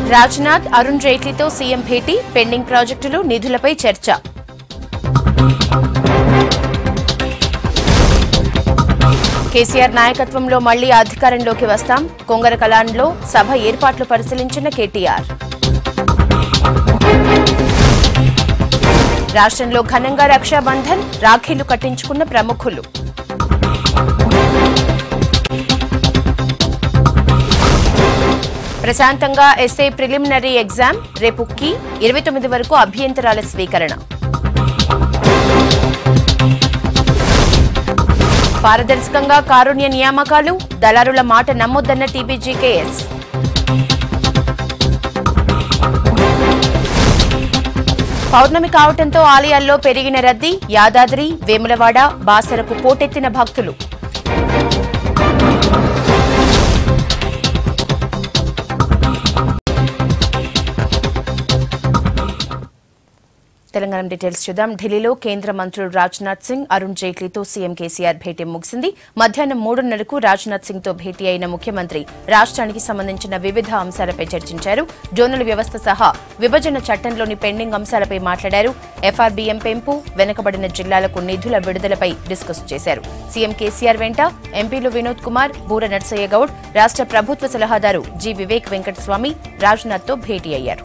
రాజ్నాథ్ అరుణ్ జైట్లీతో సీఎం భేటీ పెండింగ్ ప్రాజెక్టులు నిధులపై చర్చ కేసీఆర్ నాయకత్వంలో మళ్లీ అధికారంలోకి వస్తాం కొంగర కలాన్లో సభ ఏర్పాట్లు పరిశీలించిన కేటీఆర్ రాష్ట్రంలో ఘనంగా రక్షాబంధన్ రాఖీలు కట్టించుకున్న ప్రముఖులు ప్రశాంతంగా ఎస్ఏ ప్రిలిమినరీ ఎగ్జామ్ రేపు కి ఇరవై తొమ్మిది వరకు అభ్యంతరాల స్వీకరణ పారదర్శకంగా కారుణ్య నియామకాలు దళారుల మాట నమ్మొద్దన్న టీబీజీకేఎస్ పౌర్ణమి కావటంతో ఆలయాల్లో పెరిగిన రద్దీ యాదాద్రి వేములవాడ బాసరకు పోటెత్తిన భక్తులు తెలంగాణ డీటెయిల్స్ చూద్దాం ఢిల్లీలో కేంద్ర మంత్రులు రాజ్నాథ్ సింగ్ అరుణ్ జైట్లీతో సీఎం కేసీఆర్ భేటీ ముగిసింది మధ్యాహ్నం మూడున్నరకు రాజ్నాథ్ సింగ్ తో భేటీ అయిన ముఖ్యమంత్రి రాష్ట్రానికి సంబంధించిన వివిధ అంశాలపై చర్చించారు జోనల్ వ్యవస్థ సహా విభజన చట్టంలోని పెండింగ్ అంశాలపై మాట్లాడారు ఎఫ్ఆర్బీఎం పెంపు వెనుకబడిన జిల్లాలకు నిధుల విడుదలపై డిస్కస్ చేశారు సీఎం కేసీఆర్ వెంట ఎంపీలు వినోద్ కుమార్ బూర నర్సయ్య గౌడ్ రాష్ట్ర ప్రభుత్వ సలహాదారు జి వివేక్ వెంకటస్వామి రాజ్నాథ్ తో భేటీ అయ్యారు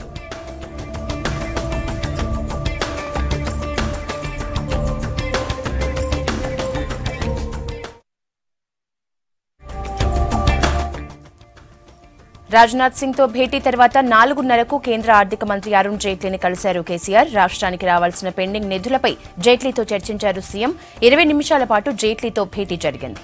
రాజ్నాథ్ సింగ్ తో భేటీ తర్వాత నాలుగున్నరకు కేంద్ర ఆర్థిక మంత్రి అరుణ్ జైట్లీని కలిశారు కేసీఆర్ రాష్ట్రానికి రావాల్సిన పెండింగ్ నిధులపై జైట్లీతో చర్చించారు సీఎం ఇరవై నిమిషాల పాటు జైట్లీతో భేటీ జరిగింది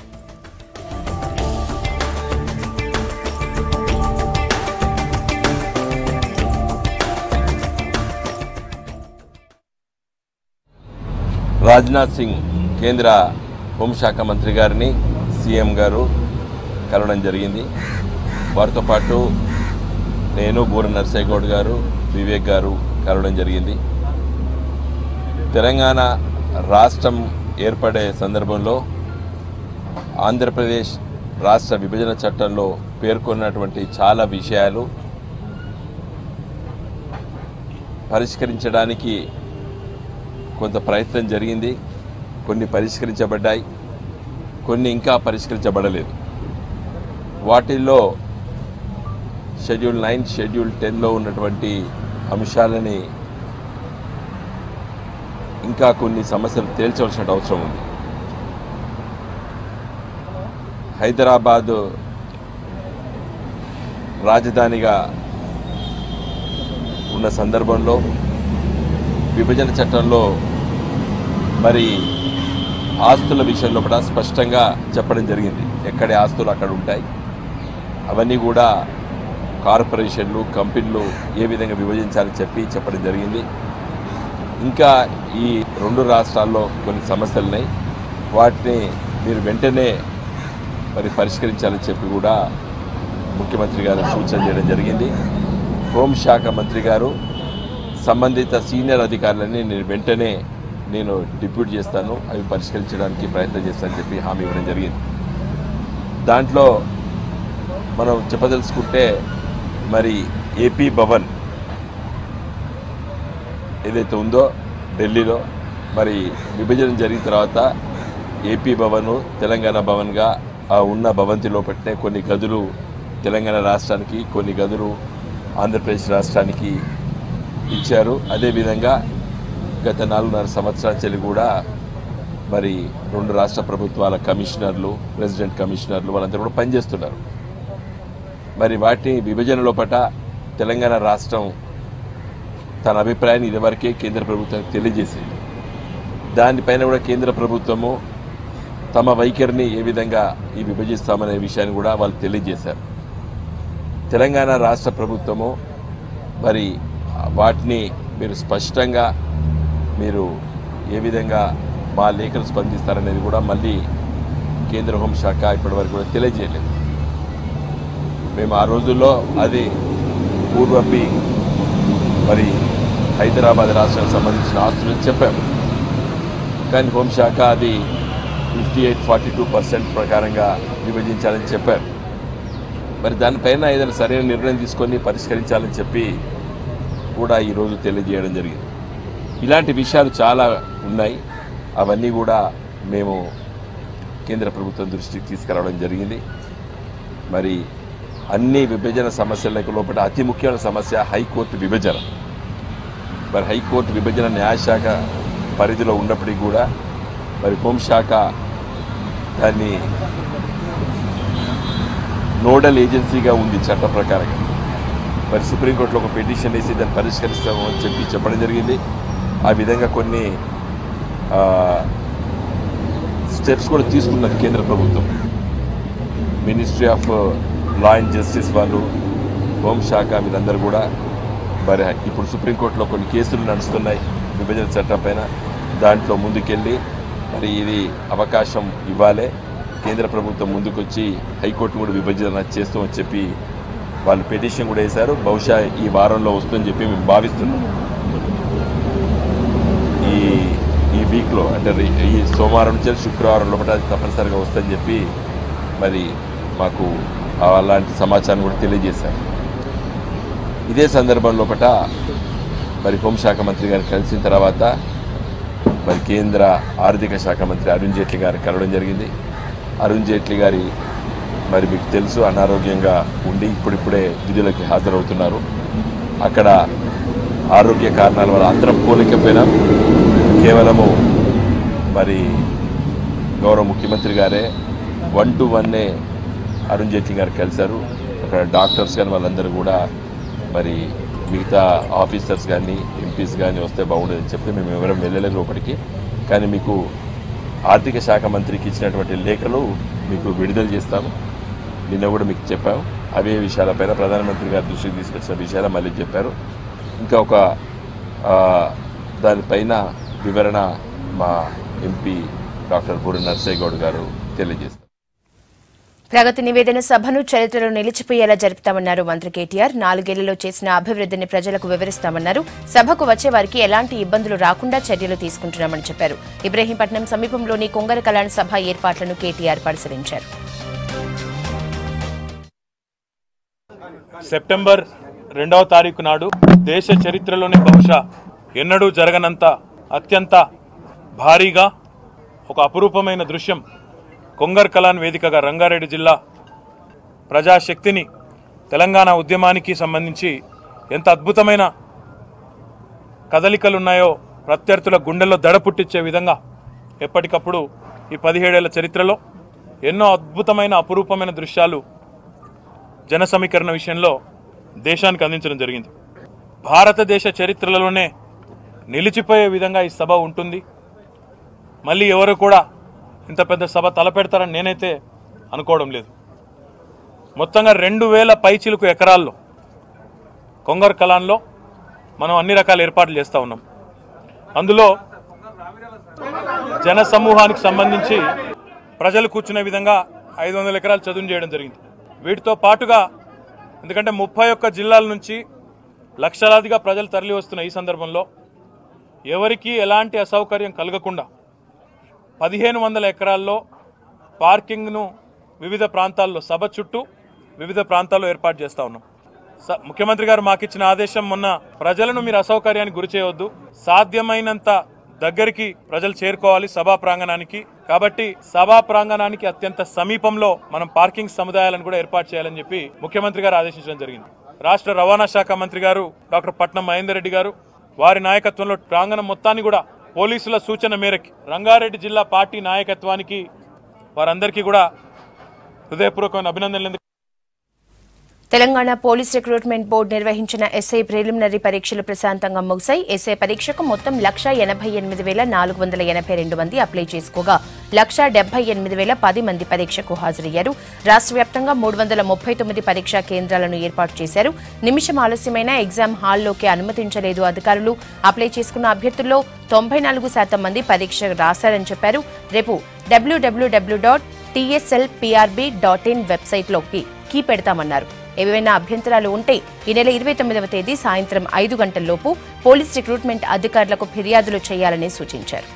రాజ్నాథ్ సింగ్ కేంద్ర హోంశాఖ మంత్రి గారిని సీఎం గారు కలవడం జరిగింది వారితో పాటు నేను బూర నర్సయ్య గౌడ్ గారు వివేక్ గారు కలవడం జరిగింది తెలంగాణ రాష్ట్రం ఏర్పడే సందర్భంలో ఆంధ్రప్రదేశ్ రాష్ట్ర విభజన చట్టంలో పేర్కొన్నటువంటి చాలా విషయాలు పరిష్కరించడానికి కొంత ప్రయత్నం జరిగింది కొన్ని పరిష్కరించబడ్డాయి కొన్ని ఇంకా పరిష్కరించబడలేదు వాటిల్లో షెడ్యూల్ నైన్ షెడ్యూల్ టెన్లో ఉన్నటువంటి అంశాలని ఇంకా కొన్ని సమస్యలు తేల్చవలసిన అవసరం ఉంది హైదరాబాదు రాజధానిగా ఉన్న సందర్భంలో విభజన చట్టంలో మరి ఆస్తుల విషయంలో కూడా స్పష్టంగా చెప్పడం జరిగింది ఎక్కడి ఆస్తులు అక్కడ ఉంటాయి అవన్నీ కూడా కార్పొరేషన్లు కంపెనీలు ఏ విధంగా విభజించాలని చెప్పి చెప్పడం జరిగింది ఇంకా ఈ రెండు రాష్ట్రాల్లో కొన్ని సమస్యలు ఉన్నాయి వాటిని మీరు వెంటనే మరి పరిష్కరించాలని చెప్పి కూడా ముఖ్యమంత్రి గారు సూచన చేయడం జరిగింది హోంశాఖ మంత్రి గారు సంబంధిత సీనియర్ అధికారులని నేను వెంటనే నేను డిప్యూట్ చేస్తాను అవి పరిష్కరించడానికి ప్రయత్నం చేస్తానని చెప్పి హామీ ఇవ్వడం జరిగింది దాంట్లో మనం చెప్పదలుచుకుంటే మరి ఏపీ భవన్ ఏదైతే ఉందో ఢిల్లీలో మరి విభజన జరిగిన తర్వాత ఏపీ భవను తెలంగాణ భవన్గా ఆ ఉన్న భవంతిలో పెట్టిన కొన్ని గదులు తెలంగాణ రాష్ట్రానికి కొన్ని గదులు ఆంధ్రప్రదేశ్ రాష్ట్రానికి ఇచ్చారు అదేవిధంగా గత నాలుగున్నర సంవత్సరాల చెల్లి కూడా మరి రెండు రాష్ట్ర ప్రభుత్వాల కమిషనర్లు ప్రెసిడెంట్ కమిషనర్లు వాళ్ళందరూ కూడా పనిచేస్తున్నారు మరి వాటిని విభజన లోపట తెలంగాణ రాష్ట్రం తన అభిప్రాయాన్ని ఇదివరకే కేంద్ర ప్రభుత్వానికి తెలియజేసింది దానిపైన కూడా కేంద్ర ప్రభుత్వము తమ వైఖరిని ఏ విధంగా ఈ విభజిస్తామనే విషయాన్ని కూడా వాళ్ళు తెలియజేశారు తెలంగాణ రాష్ట్ర ప్రభుత్వము మరి వాటిని మీరు స్పష్టంగా మీరు ఏ విధంగా మా లేఖలు స్పందిస్తారనేది కూడా మళ్ళీ కేంద్ర హోంశాఖ ఇప్పటివరకు కూడా తెలియజేయలేదు మేము ఆ రోజుల్లో అది పూర్వపి మరి హైదరాబాద్ రాష్ట్రానికి సంబంధించిన ఆస్తులని చెప్పాము కానీ హోంశాఖ అది fifty eight forty two percent ప్రకారంగా విభజించాలని చెప్పారు మరి దానిపైన ఏదైనా సరైన నిర్ణయం తీసుకొని పరిష్కరించాలని చెప్పి కూడా ఈరోజు తెలియజేయడం జరిగింది ఇలాంటి విషయాలు చాలా ఉన్నాయి అవన్నీ కూడా మేము కేంద్ర ప్రభుత్వం దృష్టికి తీసుకురావడం జరిగింది మరి అన్ని విభజన సమస్యలకు లోపల అతి ముఖ్యమైన సమస్య హైకోర్టు విభజన మరి హైకోర్టు విభజన న్యాయశాఖ పరిధిలో ఉన్నప్పటికీ కూడా మరి హోంశాఖ దాన్ని నోడల్ ఏజెన్సీగా ఉంది చట్ట ప్రకారంగా మరి సుప్రీంకోర్టులో ఒక పిటిషన్ వేసి దాన్ని పరిష్కరిస్తాము అని చెప్పి చెప్పడం జరిగింది ఆ విధంగా కొన్ని ఆ, స్టెప్స్ కూడా తీసుకున్నది కేంద్ర ప్రభుత్వం ministry of law and justice వాళ్ళు హోంశాఖ వీళ్ళందరూ కూడా మరి ఇప్పుడు సుప్రీంకోర్టులో కొన్ని కేసులు నడుస్తున్నాయి విభజన చట్టం పైన దాంట్లో ముందుకెళ్ళి మరి ఇది అవకాశం ఇవ్వాలి కేంద్ర ప్రభుత్వం ముందుకొచ్చి హైకోర్టు కూడా విభజన చేస్తామని చెప్పి వాళ్ళు పిటిషన్ కూడా వేశారు బహుశా ఈ వారంలో వస్తుందని చెప్పి మేము భావిస్తున్నాం ఈ ఈ వీక్లో అంటే రి- ఈ సోమవారం నుంచి శుక్రవారం లోపల అది తప్పనిసరిగా వస్తుందని చెప్పి మరి మాకు అలాంటి సమాచారం కూడా తెలియజేశారు ఇదే సందర్భం లోపల మరి హోంశాఖ మంత్రి గారిని కలిసిన తర్వాత మరి కేంద్ర ఆర్థిక శాఖ మంత్రి అరుణ్ జైట్లీ గారిని కలవడం జరిగింది అరుణ్ జైట్లీ గారి మరి మీకు తెలుసు అనారోగ్యంగా ఉండి ఇప్పుడిప్పుడే విధులకి హాజరవుతున్నారు అక్కడ ఆరోగ్య కారణాల వల్ల అందరం పోలికపోయినా కేవలము మరి గౌరవ ముఖ్యమంత్రి గారే వన్ టు వన్నే అరుణ్ జైట్లీ గారు కలిశారు అక్కడ డాక్టర్స్ కానీ వాళ్ళందరూ కూడా మరి మిగతా ఆఫీసర్స్ కానీ ఎంపీస్ కానీ వస్తే బాగుండదని చెప్పి మేము ఎవరం వెళ్ళలేదు లోపలికి కానీ మీకు ఆర్థిక శాఖ మంత్రికి ఇచ్చినటువంటి లేఖలు మీకు విడుదల చేస్తాము నిన్న కూడా మీకు చెప్పాము అవే విషయాలపైన ప్రధానమంత్రి గారి దృష్టికి తీసుకొచ్చిన విషయాలు మళ్ళీ చెప్పారు ఇంకా ఒక ఆ, దానిపైన వివరణ మా ఎంపీ డాక్టర్ పూరి నర్సయ్య గౌడ్ గారు తెలియజేస్తారు ప్రగతి నివేదన సభను చరిత్రలో నిలిచిపోయేలా జరుపుతామన్నారు మంత్రి కేటీఆర్ నాలుగేళ్లలో చేసిన అభివృద్ధిని ప్రజలకు వివరిస్తామన్నారు సభకు వచ్చే వారికి ఎలాంటి ఇబ్బందులు రాకుండా చర్యలు తీసుకుంటున్నామని చెప్పారు ఇబ్రహీంపట్నం సమీపంలోని కొంగర కళ్యాణ సభ ఏర్పాట్లను కేటీఆర్ పరిశీలించారు సెప్టెంబర్ రెండవ తారీఖు నాడు దేశ చరిత్రలోనే బహుశా ఎన్నడూ జరగనంత అత్యంత భారీగా ఒక అపురూపమైన దృశ్యం కొంగర్ కలాన్ వేదికగా రంగారెడ్డి జిల్లా ప్రజాశక్తిని తెలంగాణ ఉద్యమానికి సంబంధించి ఎంత అద్భుతమైన కదలికలున్నాయో ప్రత్యర్థుల గుండెల్లో దడ పుట్టించే విధంగా ఎప్పటికప్పుడు ఈ పదిహేడేళ్ల చరిత్రలో ఎన్నో అద్భుతమైన అపురూపమైన దృశ్యాలు జన సమీకరణ విషయంలో దేశానికి అందించడం జరిగింది భారతదేశ చరిత్రలోనే నిలిచిపోయే విధంగా ఈ సభ ఉంటుంది మళ్ళీ ఎవరు కూడా ఇంత పెద్ద సభ తలపెడతారని నేనైతే అనుకోవడం లేదు మొత్తంగా రెండు వేల పైచిలుకు ఎకరాల్లో కొంగర్ కలాన్లో మనం అన్ని రకాల ఏర్పాట్లు చేస్తూ ఉన్నాం అందులో జన సమూహానికి సంబంధించి ప్రజలు కూర్చునే విధంగా ఐదు వందల ఎకరాలు చదును చేయడం జరిగింది వీటితో పాటుగా ఎందుకంటే ముప్పై ఒక్క జిల్లాల నుంచి లక్షలాదిగా ప్రజలు తరలి వస్తున్న ఈ సందర్భంలో ఎవరికీ ఎలాంటి అసౌకర్యం కలగకుండా పదిహేను వందల ఎకరాల్లో పార్కింగ్ను వివిధ ప్రాంతాల్లో సభ చుట్టూ వివిధ ప్రాంతాల్లో ఏర్పాటు చేస్తా ఉన్నాం స- ముఖ్యమంత్రి గారు మాకిచ్చిన ఆదేశం మొన్న ప్రజలను మీరు అసౌకర్యానికి గురి చేయవద్దు సాధ్యమైనంత దగ్గరికి ప్రజలు చేరుకోవాలి సభా ప్రాంగణానికి కాబట్టి సభా ప్రాంగణానికి అత్యంత సమీపంలో మనం పార్కింగ్ సముదాయాలను కూడా ఏర్పాటు చేయాలని చెప్పి ముఖ్యమంత్రి గారు ఆదేశించడం జరిగింది రాష్ట్ర రవాణా శాఖ మంత్రి గారు డాక్టర్ పట్నం మహేందర్ రెడ్డి గారు వారి నాయకత్వంలో ప్రాంగణం మొత్తాన్ని కూడా పోలీసుల సూచన మేరకు రంగారెడ్డి జిల్లా పార్టీ నాయకత్వానికి వారందరికీ కూడా హృదయపూర్వకమైన అభినందనలు ఎందుకు తెలంగాణ పోలీస్ రిక్రూట్మెంట్ బోర్డు నిర్వహించిన ఎస్ఐ ప్రిలిమినరీ పరీక్షలు ప్రశాంతంగా ముగిశాయి ఎస్ఐ పరీక్షకు మొత్తం లక్ష ఎనభై ఎనిమిది వేల నాలుగు వందల ఎనభై రెండు మంది అప్లై చేసుకోగా లక్ష డెబ్బై ఎనిమిది వేల పది మంది పరీక్షకు హాజరయ్యారు రాష్ట్ర వ్యాప్తంగా మూడు వందల ముప్పై తొమ్మిది పరీక్షా కేంద్రాలను ఏర్పాటు చేశారు నిమిషం ఆలస్యమైన ఎగ్జామ్ హాల్లోకి అనుమతించలేదు అధికారులు అప్లై చేసుకున్న అభ్యర్థుల్లో తొంభై నాలుగు శాతం మంది పరీక్ష రాశారని చెప్పారు రేపు WWW dot TSL PRB dot in వెబ్సైట్లోకి కీ పెడతామన్నారు ఏవైనా అభ్యంతరాలు ఉంటే ఈ నెల ఇరవై తొమ్మిదవ తేదీ సాయంత్రం ఐదు గంటల్లోపు పోలీస్ రిక్రూట్మెంట్ అధికారులకు ఫిర్యాదులు చేయాలని సూచించారు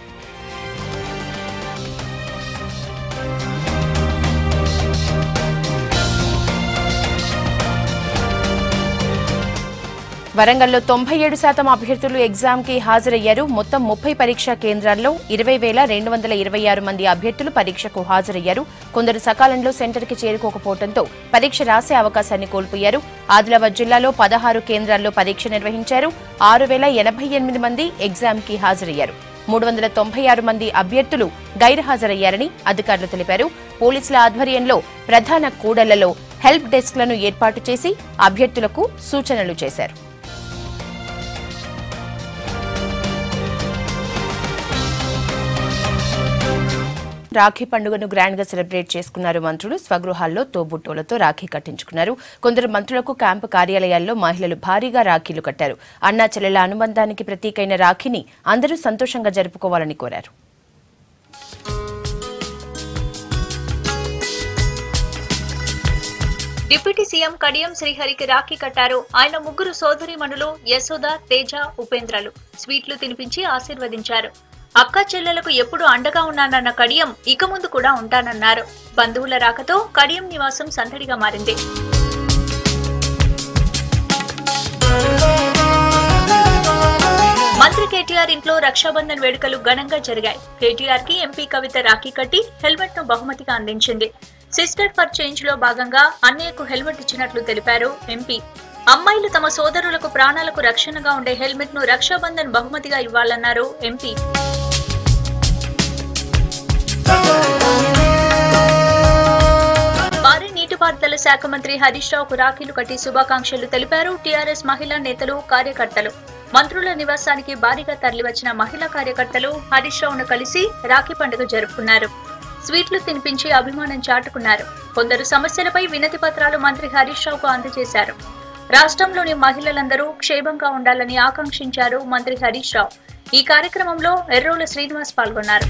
వరంగల్లో తొంభై ఏడు శాతం అభ్యర్థులు ఎగ్జామ్ కి హాజరయ్యారు మొత్తం ముప్పై పరీక్షా కేంద్రాల్లో ఇరవై వేల రెండు వందల ఇరవై ఆరు మంది అభ్యర్థులు పరీక్షకు హాజరయ్యారు కొందరు సకాలంలో సెంటర్ కి చేరుకోకపోవడంతో పరీక్ష రాసే అవకాశాన్ని కోల్పోయారు ఆదిలాబాద్ జిల్లాలో పదహారు కేంద్రాల్లో పరీక్ష నిర్వహించారు ఆరు వేల ఎనభై ఎనిమిది మంది ఎగ్జామ్ కి హాజరయ్యారు మూడు వందల తొంభై ఆరు మంది అభ్యర్థులు గైర్హాజరయ్యారని అధికారులు తెలిపారు పోలీసుల ఆధ్వర్యంలో ప్రధాన కూడళ్లలో హెల్ప్ డెస్క్లను ఏర్పాటు చేసి అభ్యర్థులకు సూచనలు చేశారు రాఖీ పండుగను గ్రాండ్ గా సెలబ్రేట్ చేసుకున్నారు మంత్రులు స్వగృహాల్లో తోబుట్టోలతో రాఖీ కట్టించుకున్నారు కొందరు మంత్రులకు క్యాంపు కార్యాలయాల్లో మహిళలు భారీగా రాఖీలు కట్టారు అన్నా చెల్లెల అనుబంధానికి ప్రతీకైన రాఖీని అందరూ సంతోషంగా జరుపుకోవాలని కోరారు డిప్యూటీ సీఎం కడియం శ్రీహరికి రాఖీ కట్టారు ఆయన ముగ్గురు సోదరిమణులు యశోద తేజ ఉపేంద్రలు స్వీట్లు తినిపించి ఆశీర్వదించారు అక్క చెల్లెలకు ఎప్పుడు అండగా ఉన్నానన్న కడియం ఇక ముందు కూడా ఉంటానన్నారు బంధువుల రాకతో కడియం నివాసం సందడిగా మారింది మంత్రి కేటీఆర్ ఇంట్లో రక్షాబంధన్ వేడుకలు ఘనంగా జరిగాయి కేటీఆర్ కి ఎంపీ కవిత రాఖీ కట్టి హెల్మెట్ ను బహుమతిగా అందించింది సిస్టర్ ఫర్ చేంజ్ లో భాగంగా అన్నయ్యకు హెల్మెట్ ఇచ్చినట్లు తెలిపారు ఎంపీ అమ్మాయిలు తమ సోదరులకు ప్రాణాలకు రక్షణగా ఉండే హెల్మెట్ ను రక్షాబంధన్ బహుమతిగా ఇవ్వాలన్నారు ఎంపీ భారీ నీటిపారుదల శాఖ మంత్రి హరీష్ రావుకు రాఖీలు కట్టి శుభాకాంక్షలు తెలిపారు టీఆర్ఎస్ మహిళా నేతలు కార్యకర్తలు మంత్రుల నివాసానికి భారీగా తరలివచ్చిన మహిళా కార్యకర్తలు హరీష్ రావును కలిసి రాఖీ పండుగ జరుపుకున్నారు స్వీట్లు తినిపించి అభిమానం చాటుకున్నారు కొందరు సమస్యలపై వినతి పత్రాలు మంత్రి హరీష్ రావుకు అందజేశారు రాష్ట్రంలోని మహిళలందరూ క్షేమంగా ఉండాలని ఆకాంక్షించారు మంత్రి హరీష్ రావు ఈ కార్యక్రమంలో ఎర్రోల శ్రీనివాస్ పాల్గొన్నారు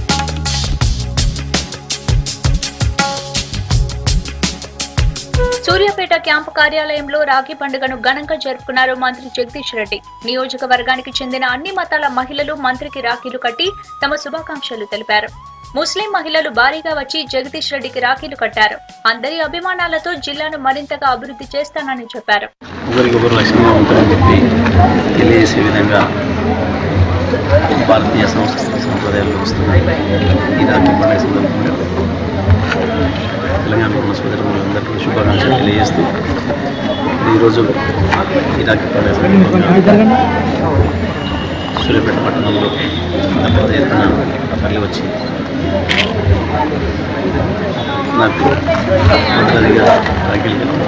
సూర్యాపేట క్యాంపు కార్యాలయంలో రాఖీ పండుగను ఘనంగా జరుపుకున్నారు మంత్రి జగదీష్ రెడ్డి నియోజకవర్గానికి చెందిన అన్ని మతాల మహిళలు మంత్రికి రాఖీలు కట్టి తమ శుభాకాంక్షలు తెలిపారు ముస్లిం మహిళలు భారీగా వచ్చి జగదీష్ రెడ్డికి రాఖీలు కట్టారు అందరి అభిమానాలతో జిల్లాను మరింతగా అభివృద్ధి చేస్తానని చెప్పారు ఒకరికొకరు లక్ష్యంగా ఉంటారని చెప్పి తెలియజేసే విధంగా భారతీయ సంస్కృతి సంప్రదాయాలు వస్తున్నాయి ఈ రాఖీ పండుగ సందర్భంగా తెలంగాణలో ఉన్న సోదరులందరికీ శుభాకాంక్షలు తెలియజేస్తూ ఈరోజు ఈ రాఖీ పండుగ సందర్భంగా సూర్యాపేట పట్టణంలో అంత పెద్ద ఎత్తున తరలి వచ్చి నాకు మొదటిగా రాఖీలు కట్టారు.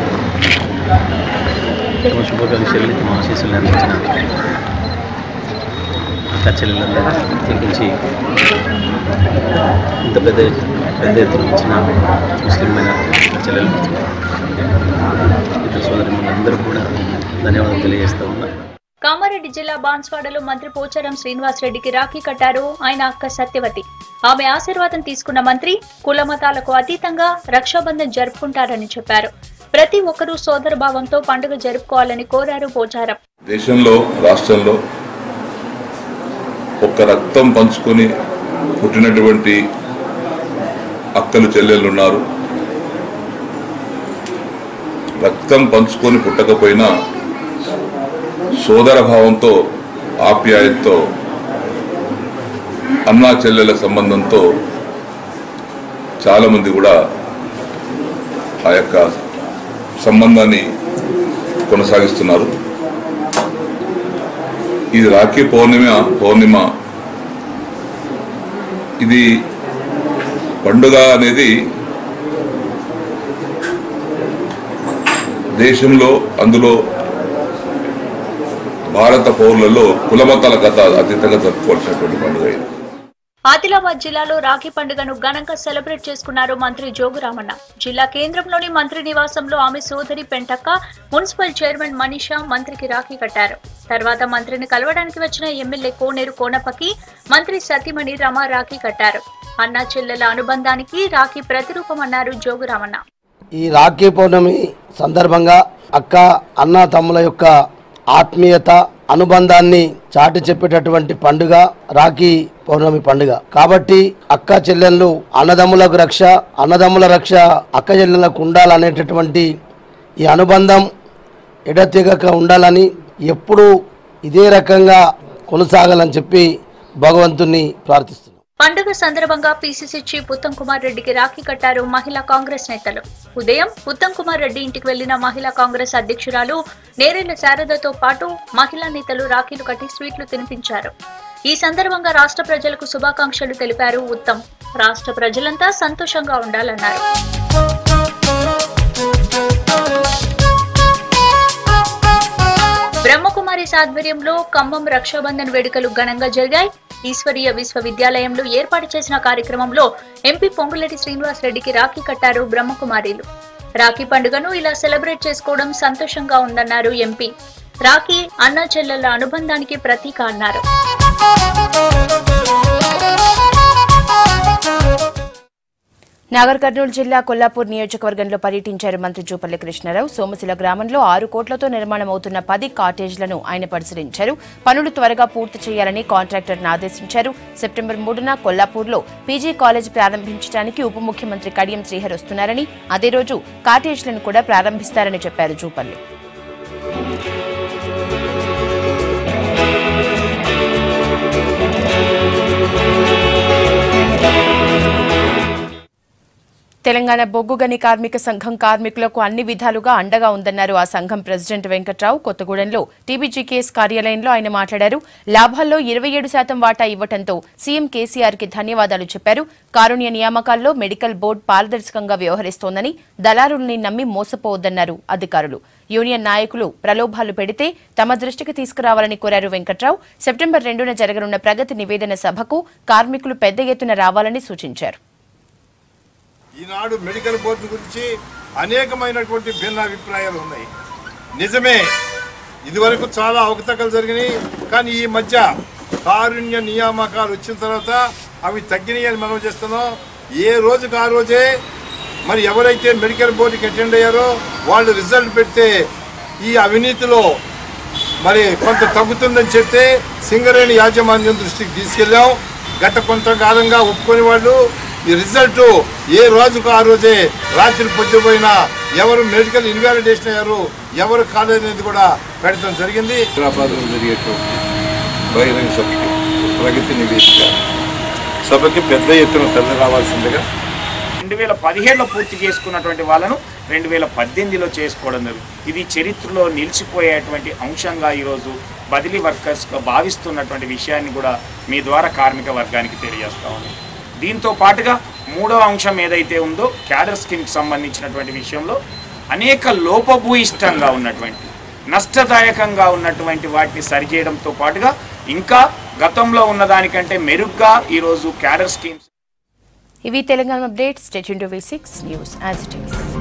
తమ శుభాకాంక్షలు తమ ఆశీస్సులు అందించిన అక్క చెల్లెలందరూ ప్రత్యేకించి ఇంత పెద్ద పెద్ద ఎత్తున ఇచ్చిన ముస్లింమైన చెల్లెలు ఇతర సోదరి అందరూ కూడా ధన్యవాదాలు తెలియజేస్తూ ఉన్నా కామారెడ్డి జిల్లా బాన్స్వాడలో మంత్రి పోచారం శ్రీనివాస్ రెడ్డికి రాఖీ కట్టారు ఆయన అక్క సత్యవతి ఆమె ఆశీర్వాదం తీసుకున్న మంత్రి కుల మతాలకు అతీతంగా రక్షాబంధన్ జరుపుకుంటారని చెప్పారు ప్రతి ఒక్కరూ సోదర భావంతో పండుగ జరుపుకోవాలని కోరారు పోచారం దేశంలో రాష్ట్రంలో ఒక్క రక్తం పంచుకొని పుట్టినటువంటి అక్కలు చెల్లెళ్ళు ఉన్నారు రక్తం పంచుకొని పుట్టకపోయినా సోదర భావంతో ఆప్యాయతతో అన్నా చెల్లెల సంబంధంతో చాలామంది కూడా ఆ యొక్క సంబంధాన్ని కొనసాగిస్తున్నారు ఇది రాఖీ పౌర్ణిమ పౌర్ణిమ ఇది పండుగ అనేది దేశంలో అందులో భారత పౌరులలో కులమతాల కథ అతీతంగా జరుపుకోవాల్సినటువంటి పండుగ ఇది ఆదిలాబాద్ జిల్లాలో రాఖీ పండుగను ఘనంగా సెలబ్రేట్ చేసుకున్నారు మంత్రి జోగురామన్న జిల్లా కేంద్రంలోని మంత్రి నివాసంలో ఆమె సోదరి పెంటక్క మున్సిపల్ చైర్మన్ మనీషా మంత్రికి రాఖీ కట్టారు తర్వాత మంత్రిని కలవడానికి వచ్చిన ఎమ్మెల్యే కోనేరు కోనప్పకి మంత్రి సతీమణి రమ రాఖీ కట్టారు అన్నా చెల్లెల అనుబంధానికి రాఖీ ప్రతిరూపమన్నారు జోగురామన్న ఈ రాఖీ పౌర్ణమి సందర్భంగా అక్క అన్న తమ్ముల యొక్క ఆత్మీయత అనుబంధాన్ని చాటి చెప్పేటటువంటి పండుగ రాఖీ పౌర్ణమి పండుగ కాబట్టి అక్క చెల్లెళ్ళు అన్నదమ్ములకు రక్ష అన్నదమ్ముల రక్ష అక్క చెల్లెళ్ళకు ఉండాలనేటటువంటి ఈ అనుబంధం ఎడతెగక ఉండాలని ఎప్పుడూ ఇదే రకంగా కొనసాగాలని చెప్పి భగవంతుణ్ణి ప్రార్థిస్తున్నాం పండుగ సందర్భంగా పీసీసీ చీఫ్ ఉత్తమ్ కుమార్ రెడ్డికి రాఖీ కట్టారు మహిళా కాంగ్రెస్ నేతలు ఉదయం ఉత్తమ్ కుమార్ రెడ్డి ఇంటికి వెళ్లిన మహిళా కాంగ్రెస్ అధ్యక్షురాలు నేరేళ్ల శారదతో పాటు మహిళా నేతలు రాఖీలు కట్టి స్వీట్లు తినిపించారు ఈ సందర్భంగా రాష్ట్ర ప్రజలకు శుభాకాంక్షలు తెలిపారు ఉత్తమ్ రాష్ట్ర ప్రజలంతా సంతోషంగా ఉండాలన్నారు బ్రహ్మకుమారి ఆధ్వర్యంలో ఖమ్మం రక్షాబంధన్ వేడుకలు ఘనంగా జరిగాయి ఈశ్వరీయ విశ్వవిద్యాలయంలో ఏర్పాటు చేసిన కార్యక్రమంలో ఎంపీ పొంగులేటి శ్రీనివాస్ రెడ్డికి రాఖీ కట్టారు బ్రహ్మకుమారీలు రాఖీ పండుగను ఇలా సెలబ్రేట్ చేసుకోవడం సంతోషంగా ఉందన్నారు ఎంపీ రాఖీ అన్న చెల్లెళ్ల అనుబంధానికి ప్రతీక అన్నారు నాగర్ కర్నూలు జిల్లా కొల్లాపూర్ నియోజకవర్గంలో పర్యటించారు మంత్రి జూపల్లి కృష్ణారావు సోమశిల గ్రామంలో ఆరు కోట్లతో నిర్మాణం అవుతున్న పది కాటేజ్లను ఆయన పరిశీలించారు పనులు త్వరగా పూర్తి చేయాలని కాంట్రాక్టర్ను ఆదేశించారు సెప్టెంబర్ మూడున కొల్లాపూర్లో పీజీ కాలేజ్ ప్రారంభించడానికి ఉప ముఖ్యమంత్రి కడియం శ్రీహర్ వస్తున్నారని అదే రోజు కాటేజ్లను కూడా ప్రారంభిస్తారని చెప్పారు జూపల్లి తెలంగాణ బొగ్గు గని కార్మిక సంఘం కార్మికులకు అన్ని విధాలుగా అండగా ఉందన్నారు ఆ సంఘం ప్రెసిడెంట్ వెంకట్రావు కొత్తగూడెంలో టీబీజీకేఎస్ కార్యాలయంలో ఆయన మాట్లాడారు లాభాల్లో ఇరవై ఏడు శాతం వాటా ఇవ్వడంతో సీఎం కేసీఆర్ కి ధన్యవాదాలు చెప్పారు కారుణ్య నియామకాల్లో మెడికల్ బోర్డు పారదర్శకంగా వ్యవహరిస్తోందని దళారుల్ని నమ్మి మోసపోవద్దన్నారు అధికారులు యూనియన్ నాయకులు ప్రలోభాలు పెడితే తమ దృష్టికి తీసుకురావాలని కోరారు వెంకట్రావు సెప్టెంబర్ రెండున జరగనున్న ప్రగతి నివేదన సభకు కార్మికులు పెద్ద ఎత్తున రావాలని సూచించారు ఈనాడు మెడికల్ బోర్డు గురించి అనేకమైనటువంటి భిన్నాభిప్రాయాలు ఉన్నాయి నిజమే ఇదివరకు చాలా అవకతవకలు జరిగినాయి కానీ ఈ మధ్య కారుణ్య నియామకాలు వచ్చిన తర్వాత అవి తగ్గినాయి అని మనం చేస్తున్నాం ఏ రోజుకు ఆ రోజే మరి ఎవరైతే మెడికల్ బోర్డుకి అటెండ్ అయ్యారో వాళ్ళు రిజల్ట్ పెడితే ఈ అవినీతిలో మరి కొంత తగ్గుతుందని చెప్తే సింగరేణి యాజమాన్యం దృష్టికి తీసుకెళ్ళాం గత కొంతకాలంగా ఒప్పుకొని వాళ్ళు ఈ రిజల్ట్ ఏ రోజుకు ఆ రోజే రాత్రి పొద్దుపోయినా ఎవరు మెడికల్ ఇన్వాలిడేషన్ అయ్యారు ఎవరు కాలేదనేది కూడా పెడతాం జరిగింది హైదరాబాద్లో జరిగేటువంటి బహిరంగ సభకి ప్రగతి నివేదిక సభకి పెద్ద ఎత్తున తరలి రావాల్సిందిగా రెండు వేల పదిహేడులో పూర్తి చేసుకున్నటువంటి వాళ్ళను రెండు వేల పద్దెనిమిదిలో చేసుకోవడం జరుగుతుంది ఇది చరిత్రలో నిలిచిపోయేటువంటి అంశంగా ఈరోజు బదిలీ వర్కర్స్గా భావిస్తున్నటువంటి విషయాన్ని కూడా మీ ద్వారా కార్మిక వర్గానికి తెలియజేస్తా ఉంది దీంతో పాటుగా మూడవ అంశం ఏదైతే ఉందో క్యాడర్ స్కీమ్కి సంబంధించినటువంటి విషయంలో అనేక లోపభూయిష్టంగా ఉన్నటువంటి నష్టదాయకంగా ఉన్నటువంటి వాటిని సరిచేయడంతో పాటుగా ఇంకా గతంలో ఉన్నదానికంటే మెరుగ్గా ఈరోజు క్యాడర్ స్కీమ్స్ ఇవి Telangana updates state V six news as it is